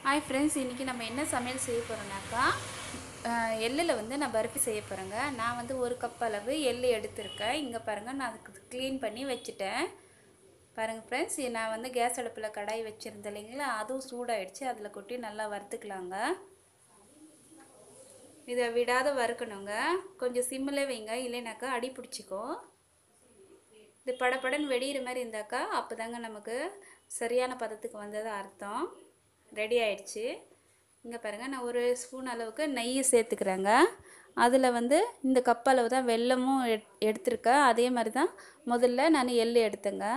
hi friends இன்றைக்கி நம்ம என்ன சமையல் செய்ய போகிறோம்னாக்கா எள்ளில் வந்து நான் பருப்பி செய்ய போகிறேங்க நான் வந்து ஒரு கப் அளவு எள்ளு எடுத்திருக்கேன் இங்கே பாருங்கள் நான் அதுக்கு க்ளீன் பண்ணி வச்சுட்டேன் பாருங்கள் ஃப்ரெண்ட்ஸ் நான் வந்து கேஸ் அடுப்பில் கடாய் வச்சுருந்தேன் இல்லைங்களா அதுவும் சூடாயிடுச்சு அதில் கொட்டி நல்லா வறுத்துக்கலாங்க இதை விடாத வறுக்கணுங்க கொஞ்சம் சிம்மில் வைங்க இல்லைனாக்கா அடி பிடிச்சிக்கும் இது படப்படன்னு வெடிகிற மாதிரி இருந்தாக்கா அப்போ தாங்க நமக்கு சரியான பதத்துக்கு வந்தது அர்த்தம் ரெடி ஆயிடுச்சு இங்கே பாருங்கள் நான் ஒரு ஸ்பூன் அளவுக்கு நெய் சேர்த்துக்கிறேங்க அதில் வந்து இந்த கப் அளவு தான் வெல்லமும் எட் எடுத்திருக்கேன் அதே மாதிரி தான் முதல்ல நான் எள்ளு எடுத்தேங்க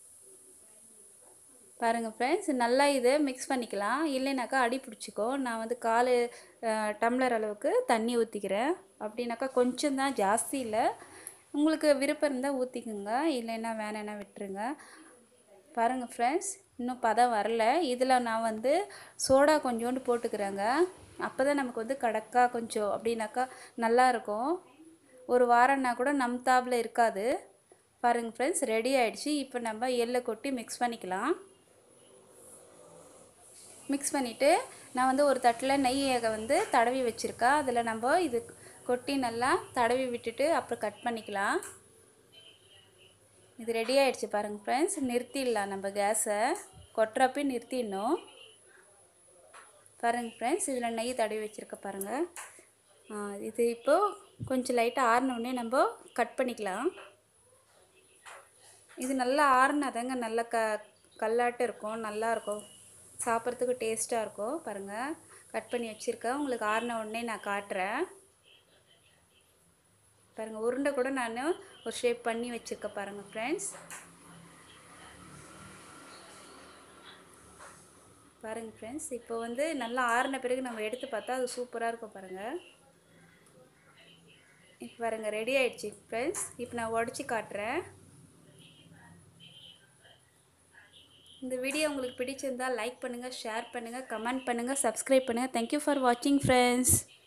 பாருங்கள் ஃப்ரெண்ட்ஸ் நல்லா இதை மிக்ஸ் பண்ணிக்கலாம் இல்லைனாக்கா அடி பிடிச்சிக்கோ நான் வந்து கால் டம்ளர் அளவுக்கு தண்ணி ஊற்றிக்கிறேன் அப்படின்னாக்கா கொஞ்சம் தான் ஜாஸ்தி இல்லை உங்களுக்கு விருப்பம் இருந்தால் ஊற்றிக்குங்க இல்லைன்னா வேணான்னா விட்டுருங்க பாருங்கள் ஃப்ரெண்ட்ஸ் இன்னும் பதம் வரல இதில் நான் வந்து சோடா கொஞ்சோண்டு போட்டுக்கிறேங்க அப்போ தான் நமக்கு வந்து கடக்கா கொஞ்சம் அப்படின்னாக்கா நல்லா இருக்கும் ஒரு வாரம்னா கூட நம் தாப்பில் இருக்காது பாருங்கள் ஃப்ரெண்ட்ஸ் ரெடி ஆகிடுச்சு இப்போ நம்ம எள்ளை கொட்டி மிக்ஸ் பண்ணிக்கலாம் மிக்ஸ் பண்ணிவிட்டு நான் வந்து ஒரு தட்டில் நெய்யை வந்து தடவி வச்சுருக்கேன் அதில் நம்ம இது கொட்டி நல்லா தடவி விட்டுட்டு அப்புறம் கட் பண்ணிக்கலாம் இது ரெடி ஆகிடுச்சு பாருங்கள் ஃப்ரெண்ட்ஸ் நிறுத்திடலாம் நம்ம கேஸை கொட்டுறப்ப நிறுத்திடணும் பாருங்கள் ஃப்ரெண்ட்ஸ் இதில் நெய் தடவி வச்சுருக்க பாருங்கள் இது இப்போது கொஞ்சம் லைட்டாக ஆறினோடனே நம்ம கட் பண்ணிக்கலாம் இது நல்லா ஆறுனாதாங்க நல்லா க கல்லாட்டம் இருக்கும் நல்லாயிருக்கும் சாப்பிட்றதுக்கு டேஸ்ட்டாக இருக்கும் பாருங்கள் கட் பண்ணி வச்சுருக்கேன் உங்களுக்கு ஆறின உடனே நான் காட்டுறேன் பாருங்கள் உருண்டை கூட நான் ஒரு ஷேப் பண்ணி வச்சுருக்கேன் பாருங்கள் ஃப்ரெண்ட்ஸ் பாருங்கள் ஃப்ரெண்ட்ஸ் இப்போ வந்து நல்லா ஆறின பிறகு நம்ம எடுத்து பார்த்தா அது சூப்பராக இருக்கும் பாருங்கள் இப்போ பாருங்கள் ரெடி ஆகிடுச்சு ஃப்ரெண்ட்ஸ் இப்போ நான் உடச்சி காட்டுறேன் இந்த வீடியோ உங்களுக்கு பிடிச்சிருந்தால் லைக் பண்ணுங்கள் ஷேர் பண்ணுங்கள் கமெண்ட் பண்ணுங்கள் சப்ஸ்கிரைப் பண்ணுங்கள் தேங்க்யூ ஃபார் வாட்சிங் ஃப்ரெண்ட்ஸ்